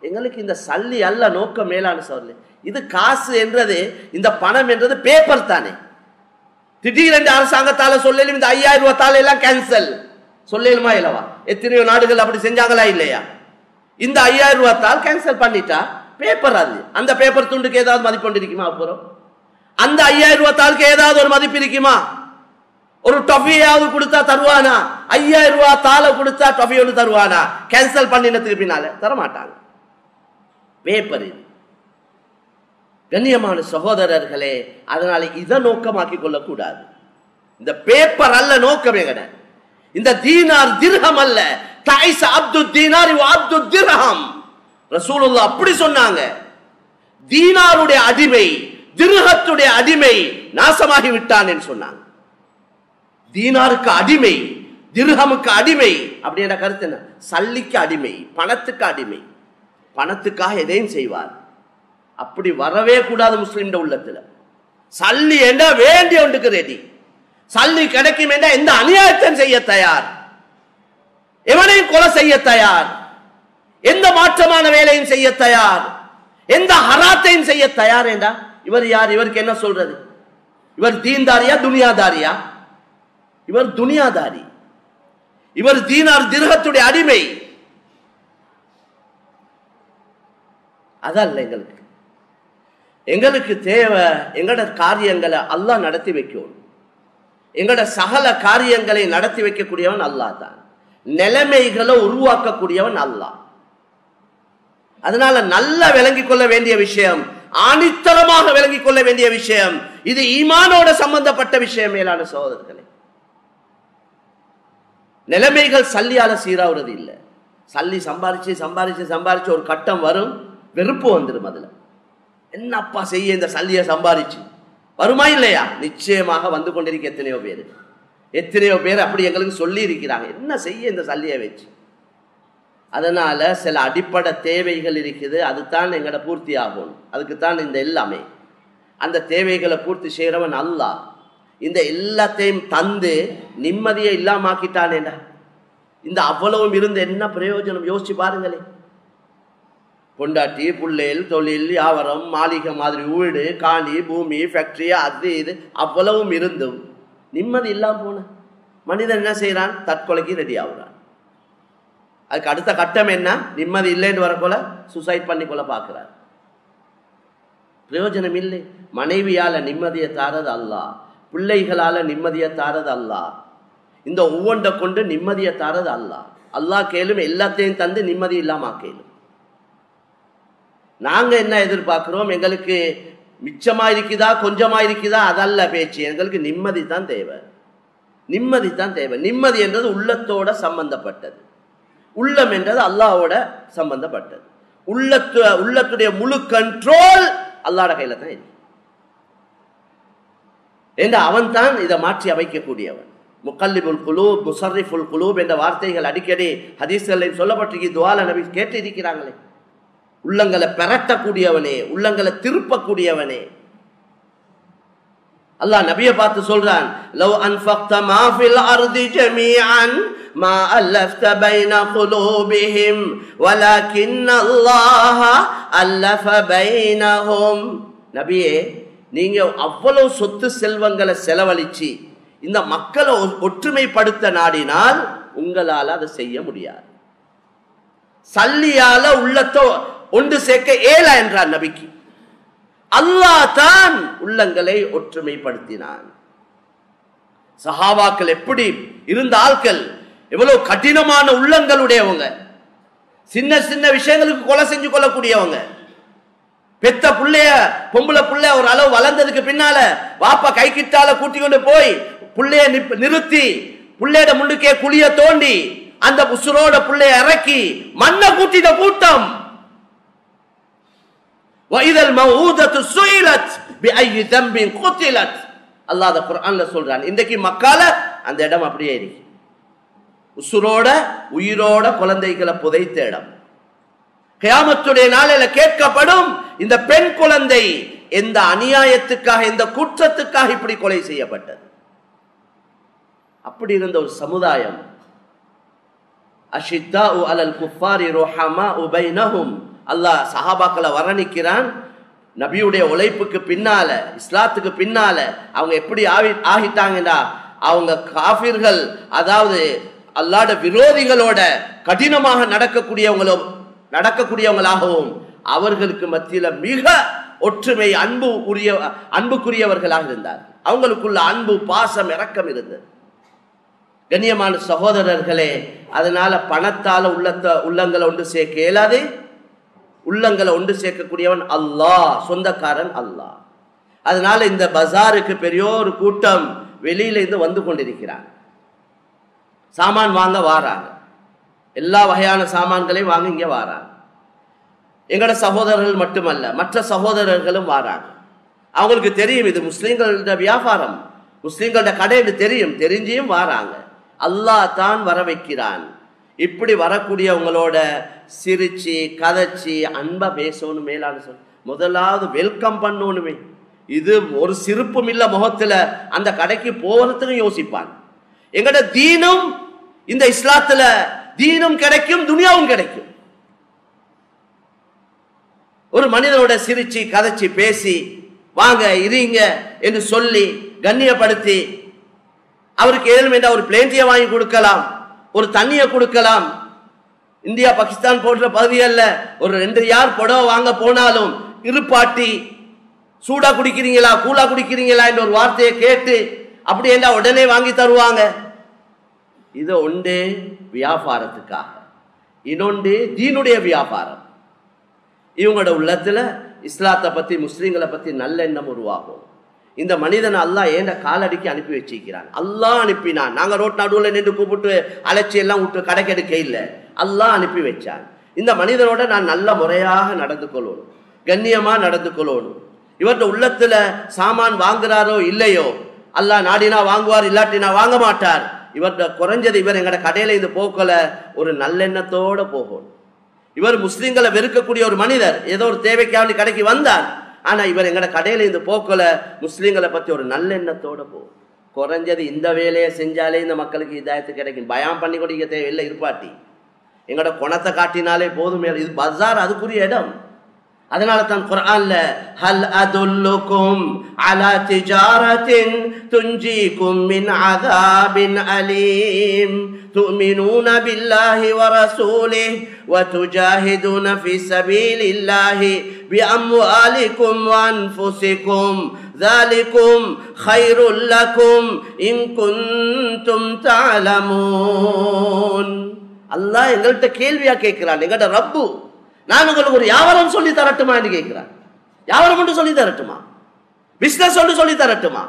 எங்களுக்கு இந்த சல்லி அல்ல நோக்கம் மேலான சொல்லு இது காசு என்றது இந்த பணம் என்றது பேப்பர் தானே திடீரென்று அரசாங்கத்தால சொல்லலும் இந்த ஐயாயிரம் ரூபாய் தாள் எல்லாம் கேன்சல் சொல்லலுமா இல்லவா எத்தனையோ நாடுகள் அப்படி செஞ்சாங்களா இல்லையா இந்த ஐயாயிரம் ரூபாய் தாள் கேன்சல் பண்ணிட்டா பேப்பர் அது அந்த பேப்பர் துண்டுக்கு ஏதாவது மதிப்பு இருக்குமா அப்புறம் அந்த ஐயாயிரம் ரூபாய் தாளுக்கு ஏதாவது ஒரு மதிப்பு இருக்குமா ஒரு டொஃபியாவது கொடுத்தா தருவானா ஐயாயிரம் ரூபாய் தாளை கொடுத்தா டொஃபி ஒன்று தருவானா கேன்சல் பண்ணினதுக்கு பின்னால தரமாட்டாங்க பேப்பர் இது கண்ணியமான சகோதரர்களே அதனால இதை நோக்கமாக்கி கொள்ளக்கூடாது இந்த பேப்பர் அல்ல நோக்கம் எங்கட இந்த தீனார் திர்ஹம் அல்ல தைஸ் அப்து தீனார் அப்து திர்ஹம் ரசூலுல்லா அப்படி சொன்னாங்க தீனாருடைய அடிமை திருஹத்துடைய அடிமை நாசமாகி விட்டான் என்று சொன்னாங்க தீனாருக்கு அடிமை திருஹமுக்கு அடிமை அப்படின்ற கருத்து என்ன சல்லிக்கு அடிமை பணத்துக்கு அடிமை பணத்துக்காக எதையும் செய்வார் அப்படி வரவே கூடாது முஸ்லிம் உள்ளத்துல சல்லி என்ற வேண்டிய ஒன்றுக்கு ரெடி சல்லி கிடைக்கும் என்ற எந்த அநியாயத்தையும் செய்ய தயார் எவனையும் கொலை செய்ய தயார் எந்த மாற்றமான வேலையும் செய்ய தயார் எந்த ஹராத்தையும் செய்ய தயார் என்றா இவர் யார் இவருக்கு என்ன சொல்றது இவர் தீன்தாரியா துனியாதாரியா இவர் துனியாதாரி இவர் தீனார் திருகத்துடைய அடிமை அதல்ல எங்களுக்கு எங்களுக்கு தேவை எங்களோட காரியங்களை அல்லாஹ் நடத்தி வைக்கணும் எங்களோட சகல காரியங்களை நடத்தி வைக்கக்கூடியவன் அல்லாஹ் தான் நிலைமைகளை உருவாக்கக்கூடியவன் அல்லாஹ் அதனால நல்லா விளங்கிக் கொள்ள வேண்டிய விஷயம் ஆணித்தரமாக விளங்கிக் கொள்ள வேண்டிய விஷயம் இது ஈமானோட சம்பந்தப்பட்ட விஷயம் மேலான சகோதரர்களே நிலைமைகள் சல்லியால சீராவுறது இல்லை சல்லி சம்பாரிச்சு சம்பாரிச்சு சம்பாரிச்சு ஒரு கட்டம் வரும் வெறுப்பு வந்துடும் அதுல என்னப்பா செய்ய இந்த சல்லியை சம்பாரிச்சு வருமா இல்லையா நிச்சயமாக வந்து கொண்டிருக்க எத்தனையோ பேர் எத்தனையோ பேர் அப்படி எங்களுக்கு சொல்லி இருக்கிறாங்க என்ன செய்ய இந்த சல்லியை வச்சு அதனால சில அடிப்படை தேவைகள் இருக்குது அதுதான் எங்கட பூர்த்தி ஆகும் அதுக்குத்தான் இந்த எல்லாமே அந்த தேவைகளை பூர்த்தி செய்கிறவன் அல்லாஹ் இந்த எல்லாத்தையும் தந்து நிம்மதியை இல்லாமாக்கிட்டானேடா இந்த அவ்வளவும் இருந்து என்ன பிரயோஜனம் யோசிச்சு பாருங்களே பொண்டாட்டி புள்ளேல் தொழில் வியாபாரம் மாளிகை மாதிரி வீடு காணி பூமி ஃபேக்டரி அது இது அவ்வளவும் இருந்தும் நிம்மதி இல்லாம போன மனிதன் என்ன செய்யறான் தற்கொலைக்கு ரெடி ஆகுறான் அதுக்கு அடுத்த கட்டம் என்ன நிம்மதி இல்லைன்னு வரக்கொள்ள சுசைட் பண்ணி கொள்ள பார்க்கிறார் பிரயோஜனம் இல்லை மனைவியால நிம்மதியை தாரது அல்லாஹ் பிள்ளைகளால நிம்மதியை தாரது அல்லாஹ் இந்த ஒவ்வொன்றை கொண்டு நிம்மதியை தாரது அல்லாஹ் அல்லாஹ் கேளும் எல்லாத்தையும் தந்து நிம்மதி இல்லாம கேளும் நாங்க என்ன எதிர்பார்க்கிறோம் எங்களுக்கு மிச்சமா இருக்குதா கொஞ்சமா இருக்குதா அதல்ல பேச்சு எங்களுக்கு நிம்மதி தான் தேவை நிம்மதி தான் தேவை நிம்மதி என்றது உள்ளத்தோட சம்பந்தப்பட்டது உள்ளம் என்றது அல்லாவோட சம்பந்தப்பட்டது உள்ளத்து உள்ளத்துடைய முழு கண்ட்ரோல் அல்லாட கையில தான் இருக்கு என்று அவன் தான் இதை மாற்றி அமைக்கக்கூடியவன் முக்கல்லிபுல் குலூப் முசர்ரிஃபுல் குலூப் என்ற வார்த்தைகள் அடிக்கடி ஹதீஸ்களில் சொல்லப்பட்டிருக்கு துவால நபி கேட்டு இருக்கிறாங்களே உள்ளங்களை பெரட்டக்கூடியவனே உள்ளங்களை திருப்பக்கூடியவனே அல்லாஹ் நபியை பார்த்து சொல்றான் லவ் அன்ஃபக்த மா ஃபில் அர்தி ஜமீஅன் ما ألفت بين قلوبهم ولكن الله ألف بينهم நபியே நீங்க அவ்வளவு சொத்து செல்வங்களை செலவழிச்சு இந்த மக்களை ஒற்றுமைப்படுத்த நாடினால் உங்களால் அதை செய்ய முடியாது சல்லியால உள்ளத்தோ ஒன்று சேர்க்க ஏல என்றார் நபிக்கு அல்லாஹ் தான் உள்ளங்களை ஒற்றுமைப்படுத்தினான் சஹாபாக்கள் எப்படி இருந்த ஆட்கள் எவ்வளவு கடினமான உள்ளங்களுடையவங்க சின்ன சின்ன விஷயங்களுக்கு கொலை செஞ்சு கொள்ளக்கூடியவங்க பெத்த புள்ளைய பொம்பளை புள்ள ஒரு அளவு வளர்ந்ததுக்கு பின்னால வாப்பா கை கிட்டால கூட்டி கொண்டு போய் புள்ளைய நிறுத்தி புள்ளையோட முன்னுக்கே குழிய தோண்டி அந்த உசுரோட புள்ளைய இறக்கி மண்ணை கூட்டின கூட்டம் வைதல் மௌதத்து சுயிலத் பிஐ தம்பின் குத்திலத் அல்லாஹ் அத குர்ஆன்ல சொல்றான் இன்றைக்கு மக்கால அந்த இடம் அப்படியே இருக்கு உசுரோட உயிரோட குழந்தைகளை புதைத்த இடம் கியாமத்துடைய நாளில கேட்கப்படும் இந்த பெண் குழந்தை எந்த அநியாயத்துக்காக எந்த குற்றத்துக்காக இப்படி கொலை செய்யப்பட்டது அப்படி இருந்த ஒரு சமுதாயம் அஷித்தா அலல் குஃபாரி ரோஹமா உபைனஹும் அல்லாஹ் சஹாபாக்களை வர்ணிக்கிறான் நபியுடைய உழைப்புக்கு பின்னால இஸ்லாத்துக்கு பின்னால அவங்க எப்படி ஆகி ஆகிட்டாங்கன்னா அவங்க காஃபிர்கள் அதாவது அல்லாட விரோதிகளோட கடினமாக நடக்கக்கூடியவங்களும் நடக்கக்கூடியவங்களாகவும் அவர்களுக்கு மத்தியில மிக ஒற்றுமை அன்பு உரிய அன்புக்குரியவர்களாக இருந்தார் அவங்களுக்குள்ள அன்பு பாசம் இரக்கம் இருந்தது கண்ணியமான சகோதரர்களே அதனால பணத்தால உள்ளத்த உள்ளங்களை ஒன்று சேர்க்க இயலாது உள்ளங்களை ஒன்று சேர்க்கக்கூடியவன் அல்லாஹ் சொந்தக்காரன் அல்லாஹ் அதனால இந்த பஜாருக்கு பெரிய ஒரு கூட்டம் வெளியில இருந்து வந்து கொண்டிருக்கிறாங்க சாமான் வாங்க வாராங்க எல்லா வகையான சாமான்களையும் வாங்க இங்க வாராங்க எங்கட சகோதரர்கள் மட்டுமல்ல மற்ற சகோதரர்களும் வாராங்க அவங்களுக்கு தெரியும் இது முஸ்லீம்களோட வியாபாரம் முஸ்லீம்களோட கடைன்னு தெரியும் தெரிஞ்சியும் வாராங்க அல்லாஹ் தான் வர வைக்கிறான் இப்படி வரக்கூடியவங்களோட சிரிச்சு கதைச்சி அன்பா பேசணும் மேலான சொல் முதலாவது வெல்கம் பண்ணணுமே இது ஒரு சிரிப்பும் இல்ல முகத்துல அந்த கடைக்கு போறதுக்கும் யோசிப்பான் எங்கட தீனும் இந்த இஸ்லாத்துல தீனும் கிடைக்கும் துனியாவும் கிடைக்கும் ஒரு மனிதனோட சிரிச்சு கதைச்சு பேசி வாங்க இருங்க என்று சொல்லி கண்ணியப்படுத்தி அவருக்கு ஏழும் என்ற ஒரு பிளேண்டியை வாங்கி கொடுக்கலாம் ஒரு தண்ணியை கொடுக்கலாம் இந்தியா பாகிஸ்தான் போன்ற பகுதிகளில் ஒரு ரெண்டு யார் புடவை வாங்க போனாலும் இருப்பாட்டி சூடா குடிக்கிறீங்களா கூலா குடிக்கிறீங்களா என்ற ஒரு வார்த்தையை கேட்டு அப்படி என்ன உடனே வாங்கி தருவாங்க இது ஒன்று வியாபாரத்துக்காக இன்னொன்று தீனுடைய வியாபாரம் இவங்களோட உள்ளத்துல இஸ்லாத்தை பத்தி முஸ்லீம்களை பத்தி நல்லெண்ணம் உருவாகும் இந்த மனிதனை அல்லாஹ் ஏண்ட காலடிக்கு அனுப்பி வச்சிருக்கிறான் அல்லாஹ் அனுப்பினான் நாங்க ரோட் நடுவில் நின்று கூப்பிட்டு அழைச்சி எல்லாம் விட்டு கடைக்கெடுக்க இல்லை அல்லாஹ் அனுப்பி வச்சான் இந்த மனிதனோட நான் நல்ல முறையாக நடந்து கொள்ளணும் கண்ணியமா நடந்து கொள்ளணும் இவர்கிட்ட உள்ளத்துல சாமான் வாங்குறாரோ இல்லையோ அல்லாஹ் நாடினா வாங்குவார் இல்லாட்டினா வாங்க மாட்டார் இவர்கிட்ட குறைஞ்சது இவர் எங்கட கடையில இந்த போக்கல ஒரு நல்லெண்ணத்தோட போகணும் இவர் முஸ்லிம்களை வெறுக்கக்கூடிய ஒரு மனிதர் ஏதோ ஒரு தேவைக்காக கடைக்கு வந்தார் ஆனா இவர் எங்கட கடையில இந்த போக்கல முஸ்லிம்களை பத்தி ஒரு நல்லெண்ணத்தோட போகும் குறைஞ்சது இந்த வேலையை செஞ்சாலே இந்த மக்களுக்கு இதாயத்து கிடைக்கும் பயம் பண்ணி கொடுக்க தேவையில்லை இருப்பாட்டி எங்களோட குணத்தை காட்டினாலே போதுமே இது பஜார் அதுக்குரிய இடம் அதனால தான் குர்ஆன்ல ஹல் அதுல்லுக்கும் அலா திஜாரத்தின் துஞ்சிக்கும் மின் அதாபின் அலீம் تؤمنون بالله ورسوله وتجاهدون في سبيل الله بأموالكم وأنفسكم ذلكم خير لكم إن كنتم تعلمون அல்லாஹ் எங்கள்கிட்ட கேள்வியா கேட்கிறான் எங்கள்கிட்ட ரப்பு நான் உங்களுக்கு ஒரு வியாபாரம் சொல்லி தரட்டுமா என்று கேட்கிறான் வியாபாரம் மட்டும் சொல்லி தரட்டுமா பிசினஸ் ஒன்று சொல்லி தரட்டுமா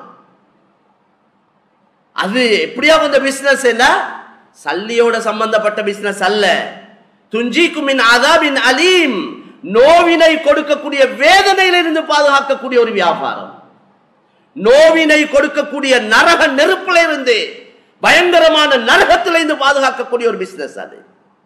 அது எப்படியா கொஞ்சம் பிசினஸ் என்ன சல்லியோட சம்பந்தப்பட்ட பிசினஸ் அல்ல துஞ்சிக்குமின் அதாபின் அலீம் நோவினை கொடுக்கக்கூடிய வேதனையிலிருந்து பாதுகாக்கக்கூடிய ஒரு வியாபாரம் நோவினை கொடுக்கக்கூடிய நரக நெருப்புல இருந்து பயங்கரமான நரகத்திலிருந்து பாதுகாக்கக்கூடிய ஒரு பிசினஸ் அது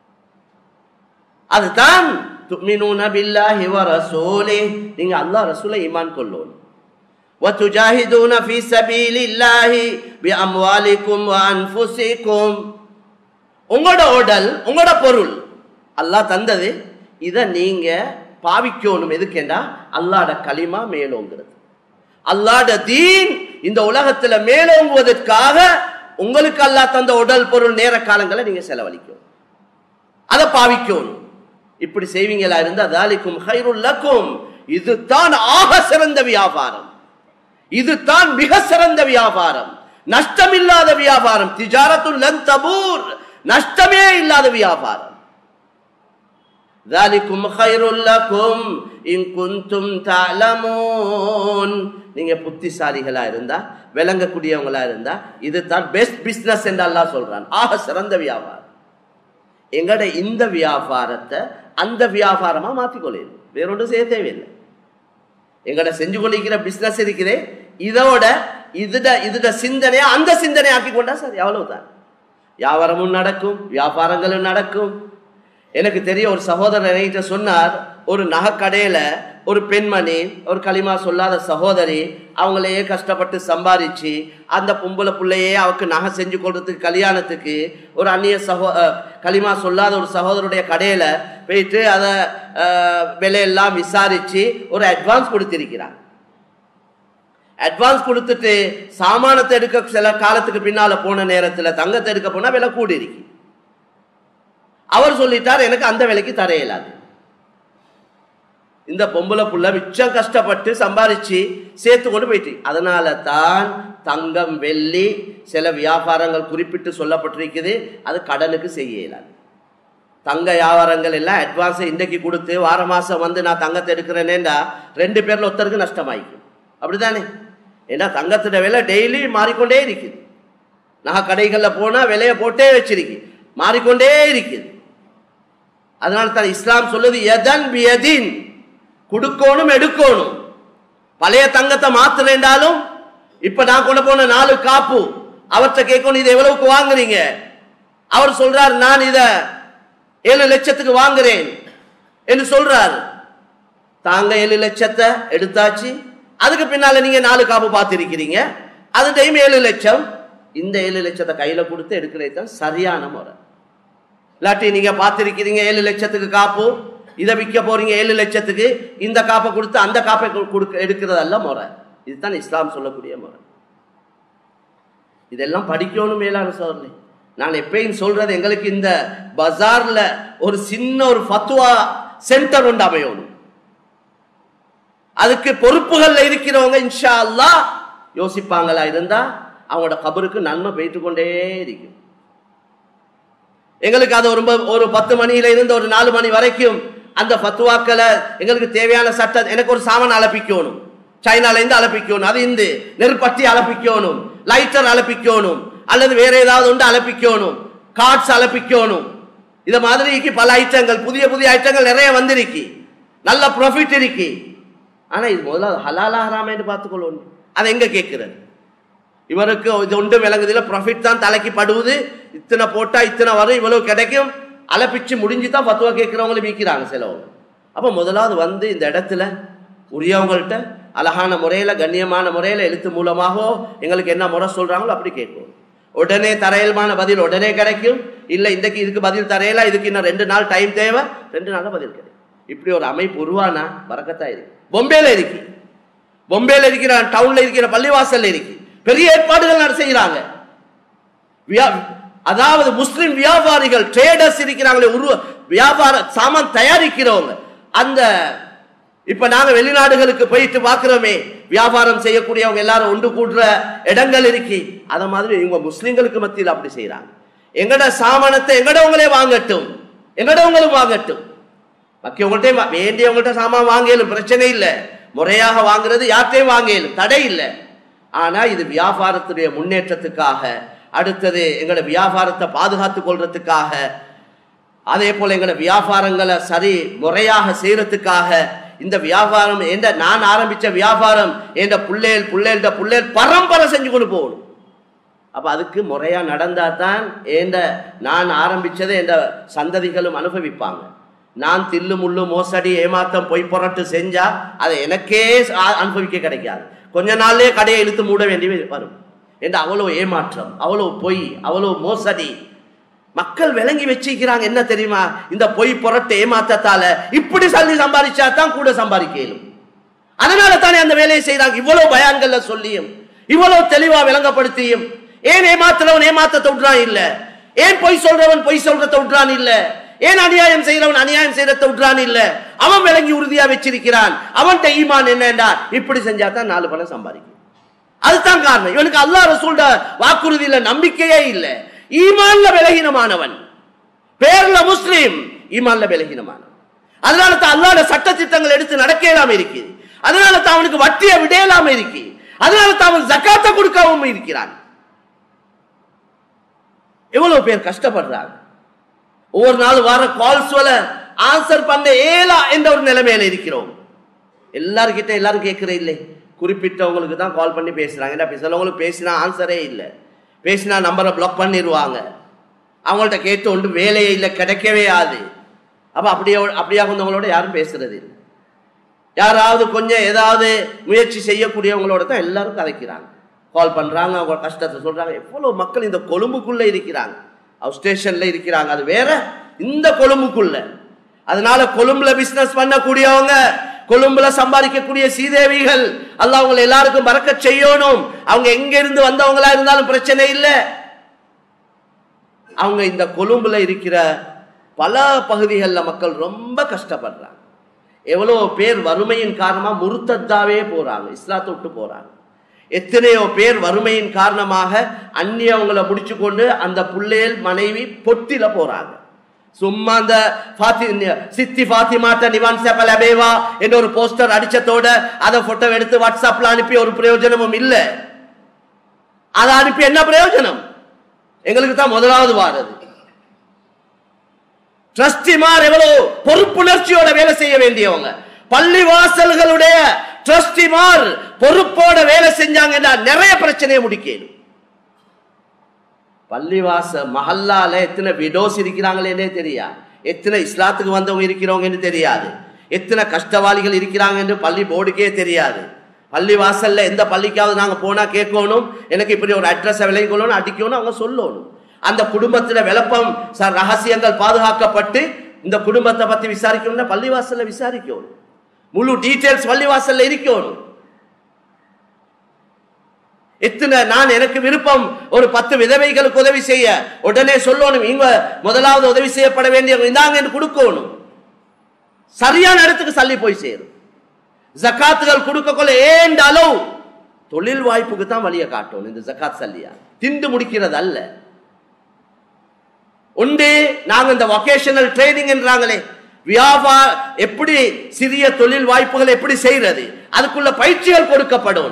அதுதான் துமினூன பில்லாஹி வ ரசூலி நீங்க அல்லாஹ் ரசூலை ஈமான் கொள்ளணும் وتجاهدون في سبيل الله بأموالكم وأنفسكم உங்களோட உடல் உங்களோட பொருள் அல்லாஹ் தந்தது இதை நீங்க பாவிக்கணும் எதுக்கேண்டா அல்லாட களிமா மேலோங்கிறது அல்லாட தீன் இந்த உலகத்துல மேலோங்குவதற்காக உங்களுக்கு அல்லாஹ் தந்த உடல் பொருள் நேர காலங்களை நீங்க செலவழிக்கணும் அதை பாவிக்கணும் இப்படி செய்வீங்களா இருந்தா தாலிக்கும் ஹைருல்லக்கும் இதுதான் ஆக சிறந்த வியாபாரம் இதுதான் மிக சிறந்த வியாபாரம் நஷ்டமில்லாத வியாபாரம் திஜாரத்துல் லன் தபூர் நஷ்டமே இல்லாத வியாபாரம் ذلكم خير لكم إن كنتم تعلمون நீங்க புத்திசாலிகளா இருந்தா விளங்கக்கூடியவங்களா இருந்தா இதுதான் பெஸ்ட் பிசினஸ் என்று அல்லாஹ் சொல்றான் ஆக சிறந்த வியாபாரம் எங்கட இந்த வியாபாரத்தை அந்த வியாபாரமா மாத்திக்கொள்ளணும் வேறொன்றும் செய்ய தேவையில்லை எங்கட செஞ்சு கொண்டிருக்கிற பிசினஸ் இருக்குதே இதோட இதுட இதுட சிந்தனையா அந்த சிந்தனை ஆக்கி கொண்டா சரி அவ்வளவுதான் வியாபாரமும் நடக்கும் வியாபாரங்களும் நடக்கும் எனக்கு தெரிய ஒரு சகோதரர் என்கிட்ட சொன்னார் ஒரு நகைக்கடையில ஒரு பெண்மணி ஒரு களிமா சொல்லாத சகோதரி அவங்களையே கஷ்டப்பட்டு சம்பாதிச்சு அந்த பொம்பளை பிள்ளையே அவருக்கு நகை செஞ்சு கொடுறதுக்கு கல்யாணத்துக்கு ஒரு அந்நிய சகோ அஹ், களிமா சொல்லாத ஒரு சகோதரருடைய கடையில போயிட்டு அதை அஹ், விலையெல்லாம் விசாரிச்சு ஒரு அட்வான்ஸ் கொடுத்திருக்கிறார் அட்வான்ஸ் கொடுத்துட்டு சாமானத்தை எடுக்க சில காலத்துக்கு பின்னால போன நேரத்துல தங்கத்தை எடுக்க போனா விலை கூடி இருக்கு அவர் சொல்லிட்டார் எனக்கு அந்த விலைக்கு தர இயலாது இந்த பொம்பளை புள்ள மிச்சம் கஷ்டப்பட்டு சம்பாரிச்சு சேர்த்து கொண்டு போயிட்டு அதனால தான் தங்கம் வெள்ளி சில வியாபாரங்கள் குறிப்பிட்டு சொல்லப்பட்டிருக்குது அது கடனுக்கு செய்ய இயலாது தங்க வியாபாரங்கள் எல்லாம் அட்வான்ஸை இன்றைக்கு கொடுத்து வார மாசம் வந்து நான் தங்கத்தை எடுக்கிறேனேண்டா ரெண்டு பேர்ல ஒருத்தருக்கு நஷ்டமாயிக்கும் அப்படிதானே ஏன்னா தங்கத்தோட விலை டெய்லி மாறிக்கொண்டே இருக்குது நகை கடைகளில் போனால் விலையை போட்டே வச்சிருக்கு மாறிக்கொண்டே இருக்குது அதனால தான் இஸ்லாம் சொல்லுது எதன் பியதின் கொடுக்கணும் எடுக்கணும் பழைய தங்கத்தை மாத்துறேன்டாலும் இப்ப நான் கொண்டு போன நாலு காப்பு அவர்கிட்ட கேட்கணும் இதை எவ்வளவுக்கு வாங்குறீங்க அவர் சொல்றார் நான் இத ஏழு லட்சத்துக்கு வாங்குறேன் என்று சொல்றார் தாங்க ஏழு லட்சத்தை எடுத்தாச்சு அதுக்கு பின்னால நீங்க நாலு காப்பு பார்த்திருக்கிறீங்க அது டைம் ஏழு லட்சம் இந்த ஏழு லட்சத்தை கையில கொடுத்து எடுக்கிறது தான் சரியான முறை இல்லாட்டி நீங்க பார்த்திருக்கிறீங்க ஏழு லட்சத்துக்கு காப்பு இதை விற்க போறீங்க ஏழு லட்சத்துக்கு இந்த காப்பை கொடுத்து அந்த காப்பை கு- கொடுக்க எடுக்கிறதல்ல முறை இதுதான் இஸ்லாம் சொல்லக்கூடிய முறை இதெல்லாம் படிக்கணும் மேலான சோதனை நான் எப்பயும் சொல்றது எங்களுக்கு இந்த பஜார்ல ஒரு சின்ன ஒரு ஃபத்வா சென்டர் ஒன்று அமையணும் அதுக்கு பொறுப்புகள்ல இருக்கிறவங்க இன்ஷா அல்லாஹ் யோசிப்பாங்களா இருந்தா அவங்களோட கபருக்கு நன்மை போயிட்டு கொண்டே இருக்கும் எங்களுக்கு அது ஒரு ரொம்ப- ஒரு பத்து மணியில இருந்து ஒரு நாலு மணி வரைக்கும் அந்த ஃபத்துவாக்களை எங்களுக்கு தேவையான சட்டம் எனக்கு ஒரு சாமான் அலப்பிக்கணும் சைனால இருந்து அலப்பிக்கணும் அது இந்து நெருப்பட்டி அலப்பிக்கணும் லைட்டர் அலப்பிக்கணும் அல்லது வேற ஏதாவது உண்டு அலப்பிக்கணும் கார்ட்ஸ் அலப்பிக்கணும் இத மாதிரிக்கு பல ஐட்டங்கள் புதிய புதிய ஐட்டங்கள் நிறைய வந்திருக்கு நல்ல ப்ராஃபிட் இருக்கு ஆனா இது முதல்ல அது ஹலாலா ஹராமேன்னு பார்த்துக்கொள்ளணும் அதை எங்க கேட்கிறது இவருக்கு இது ஒன்று விளங்குதில்ல ப்ராஃபிட் தான் தலைக்கு படுவது இத்தனை போட்டா இத்தனை வரும் இவ்வளவு கிடைக்கும் அலப்பிச்சு முடிஞ்சு தான் பத்துவா கேட்கிறவங்களும் விற்கிறாங்க சிலவங்க அப்போ முதலாவது வந்து இந்த இடத்துல உரியவங்கள்ட்ட அழகான முறையில கண்ணியமான முறையில எழுத்து மூலமாகவோ எங்களுக்கு என்ன முறை சொல்றாங்களோ அப்படி கேட்கும் உடனே தரையல்மான பதில் உடனே கிடைக்கும் இல்ல இன்றைக்கு இதுக்கு பதில் தரையல இதுக்கு இன்னும் ரெண்டு நாள் டைம் தேவை ரெண்டு நாள்ல பதில் கிடைக்கும் இப்படி ஒரு அமைப்பு உருவானா வரக்கத்தா இருக்கு பொம்பேல இருக்கு பொம்பேல இருக்கிற டவுன்ல இருக்கிற பள்ளிவாசல்ல இருக்கு பெரிய ஏற்பாடுகள் நட செய்யறாங்க வியா- அதாவது முஸ்லிம் வியாபாரிகள் ட்ரேடர்ஸ் இருக்கிறாங்களே உருவ வியாபார சாமான் தயாரிக்கிறவங்க அந்த இப்ப நாங்க வெளிநாடுகளுக்கு போயிட்டு பார்க்கிறோமே வியாபாரம் செய்யக்கூடியவங்க எல்லாரும் ஒன்று கூடுற இடங்கள் இருக்கு அத மாதிரி இவங்க முஸ்லிம்களுக்கு மத்தியில் அப்படி செய்யறாங்க எங்கட சாமானத்தை எங்கடவங்களே வாங்கட்டும் எங்கடவங்களும் வாங்கட்டும் மக்கியவங்கள்ட்ட வேண்டியவங்கள்ட்ட சாமான் வாங்கலும் பிரச்சனை இல்லை முறையாக வாங்குறது யார்கிட்டையும் வாங்கலும் தடை இல்லை ஆனா இது வியாபாரத்துடைய முன்னேற்றத்துக்காக அடுத்தது எங்களோட வியாபாரத்தை பாதுகாத்துக் கொள்றதுக்காக அதே போல எங்களோட வியாபாரங்களை சரி முறையாக செய்யறதுக்காக இந்த வியாபாரம் என்ற நான் ஆரம்பிச்ச வியாபாரம் என்ற புள்ளேல் புள்ளேல்ட புள்ளேல் பரம்பரை செஞ்சு கொண்டு போகணும் அப்ப அதுக்கு முறையா நடந்தா தான் ஏண்ட நான் ஆரம்பிச்சதை என்ற சந்ததிகளும் அனுபவிப்பாங்க நான் தில்லு முள்ளு மோசடி ஏமாத்தம் பொய் புரட்டு செஞ்சா அதை எனக்கே அ- அனுபவிக்க கிடைக்காது கொஞ்ச நாள்லயே கடையை இழுத்து மூட வேண்டி வரும் என்ற அவ்வளவு ஏமாற்றம் அவ்வளவு பொய் அவ்வளவு மோசடி மக்கள் விளங்கி வச்சிக்கிறாங்க என்ன தெரியுமா இந்த பொய் புரட்டு ஏமாத்தத்தால இப்படி சல்லி சம்பாதிச்சா தான் கூட சம்பாதிக்க இயலும் அதனால தானே அந்த வேலையை செய்றாங்க இவ்வளவு பயான்கள்ல சொல்லியும் இவ்வளவு தெளிவா விளங்கப்படுத்தியும் ஏன் ஏமாத்துறவன் ஏமாத்தத்தை விட்றான் இல்ல ஏன் பொய் சொல்றவன் பொய் சொல்றதை விட்றான் இல்ல ஏன் அநியாயம் செய்யறவன் அநியாயம் செய்யறதை விட்றான் இல்ல அவன் விளங்கி உறுதியா வச்சிருக்கிறான் அவன்கிட்ட ஈமான் என்னண்டா இப்படி செஞ்சா தான் நாலு பணம் சம்பாதிக்கும் அதுதான் காரணம் இவனுக்கு அல்லாஹ் ரசூல்ட வாக்குறுதியில நம்பிக்கையே இல்ல ஈமான்ல விலகினமானவன் பேர்ல முஸ்லீம் ஈமான்ல விலகினமானவன் அதனால தான் அல்லாஹ்ட சட்ட திட்டங்கள் எடுத்து நடக்க இயலாம இருக்கு அதனால தான் அவனுக்கு வட்டியை விடையலாம இருக்கு அதனால தான் அவன் ஜக்காத்தை கொடுக்காம இருக்கிறான் எவ்வளவு பேர் கஷ்டப்படுறாங்க ஒவ்வொரு நாள் வர கால்ஸ்வல ஆன்சர் பண்ண ஏலா என்ற ஒரு நிலைமையில இருக்கிறோம் எல்லார்கிட்ட எல்லாரும் கேட்கிற இல்லை குறிப்பிட்டவங்களுக்கு தான் கால் பண்ணி பேசுறாங்க ஏன்னா சிலவங்களுக்கு பேசினா ஆன்சரே இல்லை பேசினா நம்பரை பிளாக் பண்ணிடுவாங்க அவங்கள்ட்ட கேட்டு ஒன்று வேலையே இல்லை கிடைக்கவே ஆகுது அப்ப அப்படியே அப்படியா வந்தவங்களோட யாரும் பேசுறது இல்லை யாராவது கொஞ்சம் ஏதாவது முயற்சி செய்யக்கூடியவங்களோட தான் எல்லாரும் கதைக்கிறாங்க கால் பண்றாங்க அவங்க கஷ்டத்தை சொல்றாங்க எவ்வளவு மக்கள் இந்த கொழும்புக்குள்ள இருக்கிறாங்க அவுட் ஸ்டேஷன்ல இருக்கிறாங்க அது வேற இந்த கொழும்புக்குள்ள அதனால கொழும்புல பிசினஸ் பண்ணக்கூடியவங்க கொழும்புல சம்பாதிக்கக்கூடிய சீதேவிகள் அல்லாஹ் அவங்க எல்லாருக்கும் பறக்க செய்யணும் அவங்க எங்க இருந்து வந்தவங்களா இருந்தாலும் பிரச்சனை இல்லை அவங்க இந்த கொழும்புல இருக்கிற பல பகுதிகளில் மக்கள் ரொம்ப கஷ்டப்படுறாங்க எவ்வளோ பேர் வறுமையின் காரணமா முருத்தத்தாவே போறாங்க இஸ்லாத்தை விட்டு போறாங்க எத்தனையோ பேர் வறுமையின் காரணமாக அந்நியவங்களை முடிச்சு கொண்டு அந்த புள்ளையல் மனைவி பொட்டில போறாங்க சும்மா அந்த ஃபாத்தி சித்தி ஃபாத்திமாட்ட நிவான் சேப்பல் அபேவா என்ற ஒரு போஸ்டர் அடிச்சதோட அதை போட்டோ எடுத்து வாட்ஸ்அப்ல அனுப்பி ஒரு பிரயோஜனமும் இல்லை அதை அனுப்பி என்ன பிரயோஜனம் எங்களுக்கு தான் முதலாவது வாரது ட்ரஸ்டிமார் எவ்வளவு பொறுப்புணர்ச்சியோட வேலை செய்ய வேண்டியவங்க பள்ளி வாசல்களுடைய ட்ரஸ்டிமார் பொறுப்போட வேலை செஞ்சாங்கன்னா நிறைய பிரச்சனையை முடிக்கணும் பள்ளிவாச மஹல்லால எத்தனை விடோஸ் இருக்கிறாங்களே தெரியா எத்தனை இஸ்லாத்துக்கு வந்தவங்க இருக்கிறவங்கன்னு தெரியாது எத்தனை கஷ்டவாளிகள் இருக்கிறாங்க என்று பள்ளி போர்டுக்கே தெரியாது பள்ளி வாசல்ல எந்த பள்ளிக்காவது நாங்க போனா கேட்கணும் எனக்கு இப்படி ஒரு அட்ரஸை விலையும் கொள்ளணும் அடிக்கணும் அவங்க சொல்லணும் அந்த குடும்பத்துல விளப்பம் சார் ரகசியங்கள் பாதுகாக்கப்பட்டு இந்த குடும்பத்தை பத்தி விசாரிக்கணும்னா பள்ளிவாசல்ல விசாரிக்கணும் முழு டீட்டெயில்ஸ் பள்ளிவாசல்ல இருக்கணும் எத்தனை நான் எனக்கு விருப்பம் ஒரு பத்து விதவைகளுக்கு உதவி செய்ய உடனே சொல்லணும் இங்க முதலாவது உதவி செய்யப்பட வேண்டியவங்க இந்தாங்க கொடுக்கணும் சரியான இடத்துக்கு சல்லி போய் சேரும் ஜக்காத்துகள் கொடுக்க கொள்ள ஏண்ட அளவு தொழில் வாய்ப்புக்கு தான் வழியை காட்டணும் இந்த ஜக்காத் சல்லியா திண்டு முடிக்கிறது அல்ல உண்டு நாங்க இந்த வொகேஷனல் ட்ரைனிங் என்றாங்களே வியாபார எப்படி சிறிய தொழில் வாய்ப்புகள் எப்படி செய்யறது அதுக்குள்ள பயிற்சிகள் கொடுக்கப்படும்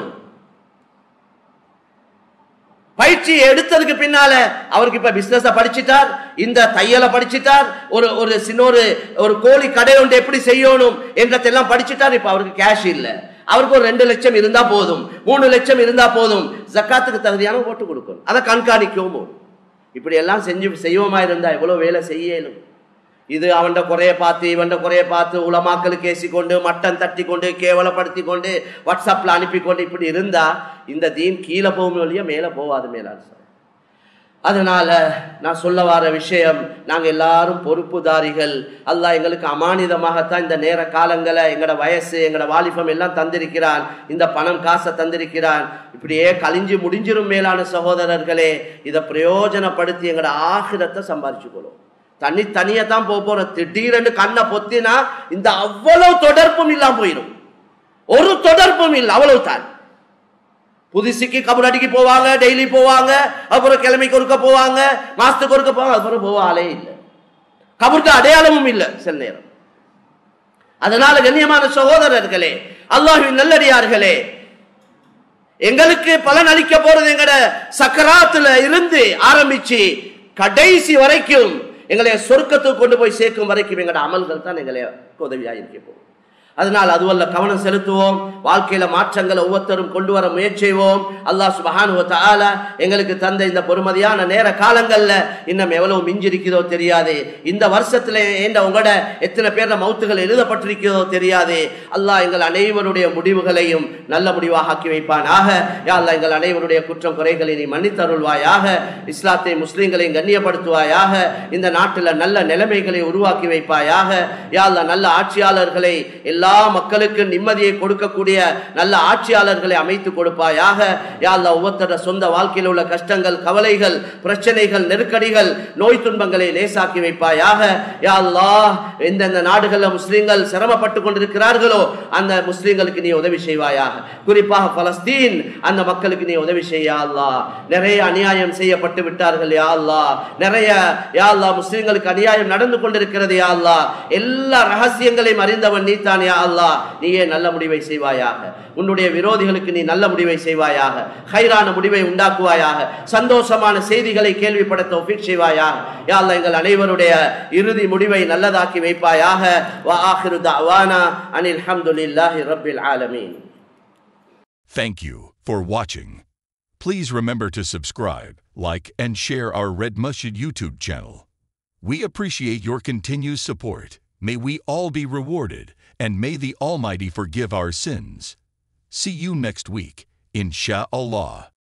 பயிற்சி எடுத்ததுக்கு பின்னால அவருக்கு இப்ப பிசினஸ் படிச்சிட்டார் இந்த தையலை படிச்சிட்டார் ஒரு ஒரு சின்ன ஒரு ஒரு கோழி கடை ஒன்று எப்படி செய்யணும் என்றதெல்லாம் படிச்சிட்டார் இப்ப அவருக்கு கேஷ் இல்ல அவருக்கு ஒரு ரெண்டு லட்சம் இருந்தா போதும் மூணு லட்சம் இருந்தா போதும் ஜக்காத்துக்கு தகுதியான போட்டு கொடுக்கணும் அதை கண்காணிக்கவும் இப்படி எல்லாம் செஞ்சு செய்வோமா இருந்தா எவ்வளவு வேலை செய்யலும் இது அவன்ட குறைய பார்த்து இவன்ட குறைய பார்த்து உலமாக்களுக்கு ஏசிக்கொண்டு மட்டன் தட்டி கொண்டு கேவலப்படுத்தி கொண்டு வாட்ஸ்அப்ல அனுப்பி கொண்டு இப்படி இருந்தா இந்த தீன் கீழே போகும் வழியா மேலே போவாது மேலான சார் அதனால நான் சொல்ல வர விஷயம் நாங்க எல்லாரும் பொறுப்புதாரிகள் அல்லாஹ் எங்களுக்கு அமானிதமாகத்தான் இந்த நேர காலங்களை எங்களோட வயசு எங்களோட வாலிபம் எல்லாம் தந்திருக்கிறான் இந்த பணம் காசை தந்திருக்கிறான் இப்படியே கழிஞ்சு முடிஞ்சிரும் மேலான சகோதரர்களே இதை பிரயோஜனப்படுத்தி எங்களோட ஆகிரத்தை சம்பாரிச்சுக்கொள்ளும் தனி தனியா தான் போக போறோம் திடீரென்று கண்ணை பொத்தினா இந்த அவ்வளவு தொடர்பும் இல்லாம போயிடும் ஒரு தொடர்பும் இல்லை அவ்வளவு தான் புதுசுக்கு கபடிக்கு போவாங்க டெய்லி போவாங்க அப்புறம் கிழமைக்கு ஒருக்க போவாங்க மாசத்துக்கு ஒருக்க போவாங்க அப்புறம் போவாலே இல்லை கபருக்கு அடையாளமும் இல்லை சில நேரம் அதனால கண்ணியமான சகோதரர்களே அல்லாஹின் நல்லடியார்களே எங்களுக்கு பலன் அளிக்க போறது எங்கட சக்கராத்துல இருந்து ஆரம்பிச்சு கடைசி வரைக்கும் எங்களை சொர்க்கத்துக்கு கொண்டு போய் சேர்க்கும் வரைக்கும் எங்களோட அமல்கள் தான் எங்களை உதவியாக இருக்க போகும் அதனால் அதுவல்ல கவனம் செலுத்துவோம் வாழ்க்கையில மாற்றங்களை ஒவ்வொருத்தரும் கொண்டு வர முயற்சி செய்வோம் அல்லாஹ் சுபஹானு தஆல எங்களுக்கு தந்த இந்த பொறுமதியான நேர காலங்கள்ல இன்னும் எவ்வளவு மிஞ்சிருக்கிறதோ தெரியாது இந்த வருஷத்துல ஏண்ட உங்களோட எத்தனை பேர்ல மௌத்துகள் எழுதப்பட்டிருக்கிறதோ தெரியாது அல்லாஹ் எங்கள் அனைவருடைய முடிவுகளையும் நல்ல முடிவாக ஆக்கி வைப்பானாக யா அல்லாஹ் எங்கள் அனைவருடைய குற்றம் குறைகளை நீ மன்னித்தருள்வாயாக இஸ்லாத்தை முஸ்லிம்களையும் கண்ணியப்படுத்துவாயாக இந்த நாட்டில் நல்ல நிலைமைகளை உருவாக்கி வைப்பாயாக யா அல்லாஹ் நல்ல ஆட்சியாளர்களை எல்லா மக்களுக்கு நிம்மதியை கொடுக்கக்கூடிய நல்ல ஆட்சியாளர்களை அமைத்து கொடுப்பாயாக யா அல்லாஹ் ஒவ்வொருத்தர சொந்த வாழ்க்கையில் உள்ள கஷ்டங்கள் கவலைகள் பிரச்சனைகள் நெருக்கடிகள் நோய் துன்பங்களை லேசாக்கி வைப்பாயாக யா அல்லாஹ் எந்தெந்த நாடுகளில் முஸ்லிம்கள் சிரமப்பட்டு கொண்டிருக்கிறார்களோ அந்த முஸ்லிம்களுக்கு நீ உதவி செய்வாயாக குறிப்பாக பலஸ்தீன் அந்த மக்களுக்கு நீ உதவி செய்ய அல்லாஹ் நிறைய அநியாயம் செய்யப்பட்டு விட்டார்கள் யா அல்லாஹ் நிறைய யா அல்லாஹ் முஸ்லிம்களுக்கு அநியாயம் நடந்து கொண்டிருக்கிறது யா அல்லாஹ் எல்லா ரகசியங்களையும் அறிந்தவன் நீ தான் யா அல்லாஹ் நீயே நல்ல முடிவை செய்வாயாக உன்னுடைய விரோதிகளுக்கு நீ நல்ல முடிவை செய்வாயாக ஹைரான முடிவை உண்டாக்குவாயாக சந்தோஷமான செய்திகளை கேள்விப்பட தௌஃபீக் செய்வாயாக யா அல்லாஹ் எங்கள் அனைவருடைய இறுதி முடிவை நல்லதாக்கி வைப்பாயாக வா ஆஹிரு தஅவானா அனில் ஹம்துலில்லாஹி ரப்பில் ஆலமீன் Thank you for watching. Please remember to subscribe, like, and share our Red Masjid YouTube channel. We appreciate your continued support. May we all be rewarded, and may the Almighty forgive our sins. See you next week, insha'Allah.